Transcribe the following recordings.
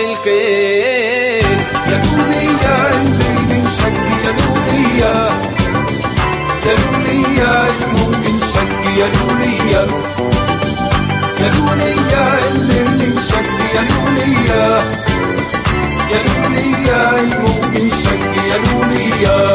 الكيل يا لوليا الليل انشق يا لوليا يا لوليا الموج انشق يا لوليا يا لوليا الليل انشق يا لوليا يا لوليا الموج انشق يا لوليا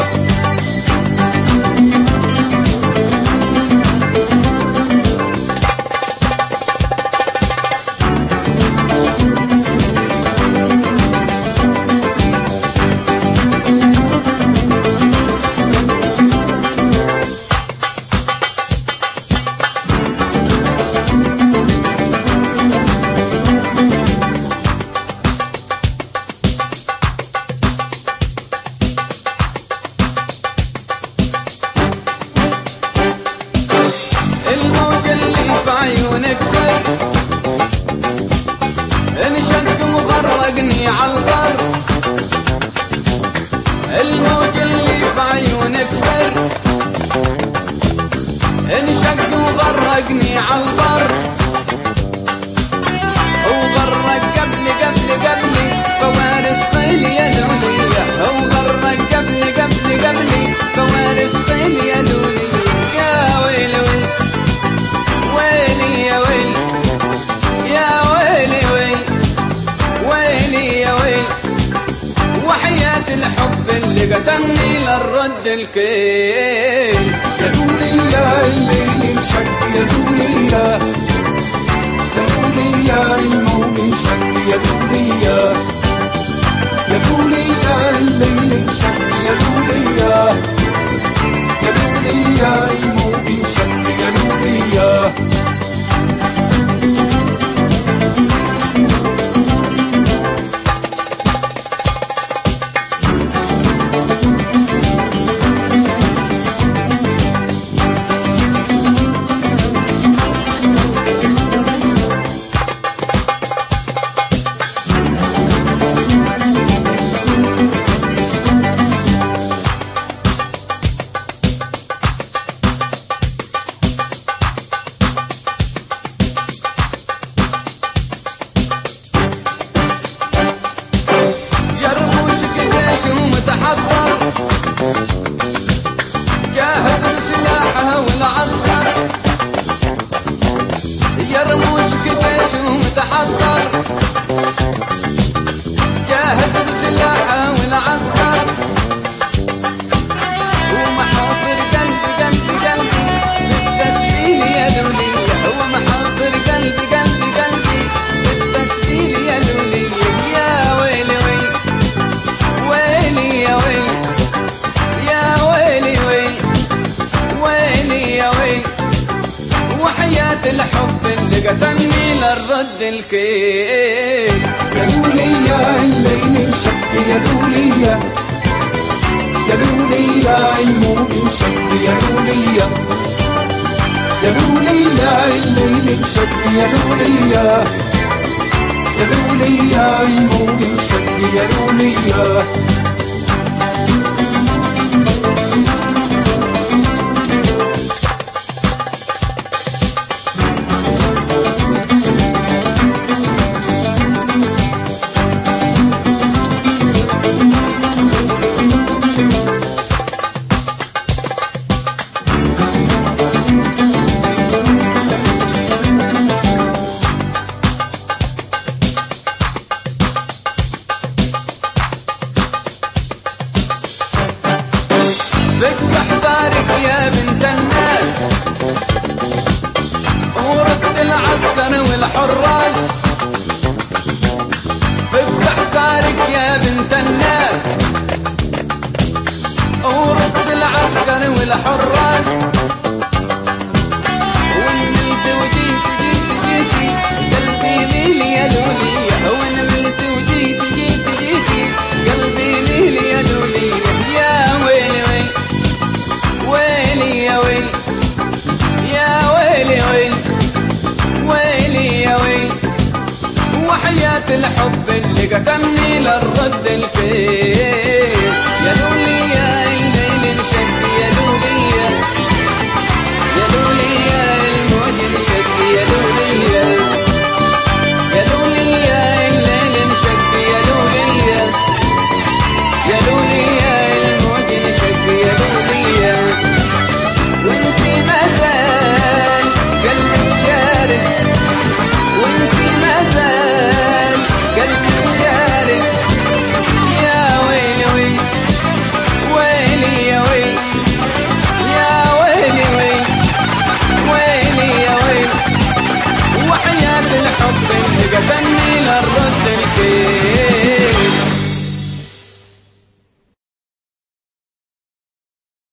الموج اللي في عيونك سر انشق وغرقني عالبر الموج اللي في عيونك سر انشق وغرقني عالبر وغرق قبل قبل قبلي فوارس خيل يا لولية وغرق قبل قبل قبلي فوارس خيل يا لولية يا ويل ويل ويلي يا ويل يا ويلي ويل ويلي يا ويل وحياة الحب اللي قتلني للرد الكيل يا لوليا الليل انشق يا لوليا يا لوليا الموج انشق يا لوليا يا لوليا الليل انشق يا لوليا يا لوليا الموج انشق يا لوليا يرموشك جيش ومتحضر جاهز بسلاحه والعسكر يرموشك جيش ومتحضر جاهز بسلاحه والعسكر ومحاصر قلبي قلبي قلبي بالتسبيل يا لولية هو محاصر قلبي قلبي قلبي بالتسبيل يا لولية يا ويلي ويلي ويلي يا ويلي يا ويلي ويلي ويلي يا ويلي وحياة الحب اللي قتلني للرد الكيل يا لوليا الليل انشق يا لوليا يا لوليا الموج انشق يا لوليا يا لوليا الليل انشق يا لوليا يا لوليا الموج انشق يا لوليا فك حصارك يا بنت الناس ورد العسكر والحراس فك حصارك يا بنت الناس ورد العسكر والحراس ونملت وجيت جيت جيتي قلبي ليل يا لولية ونملت وجيت جيت جيتي قلبي ليل يا لولية يا ويلي ويلي ويلي يا ويلي يا ويلي ويلي ويلي يا ويلي وحياة الحب اللي قتلني للرد الكيل يا لولي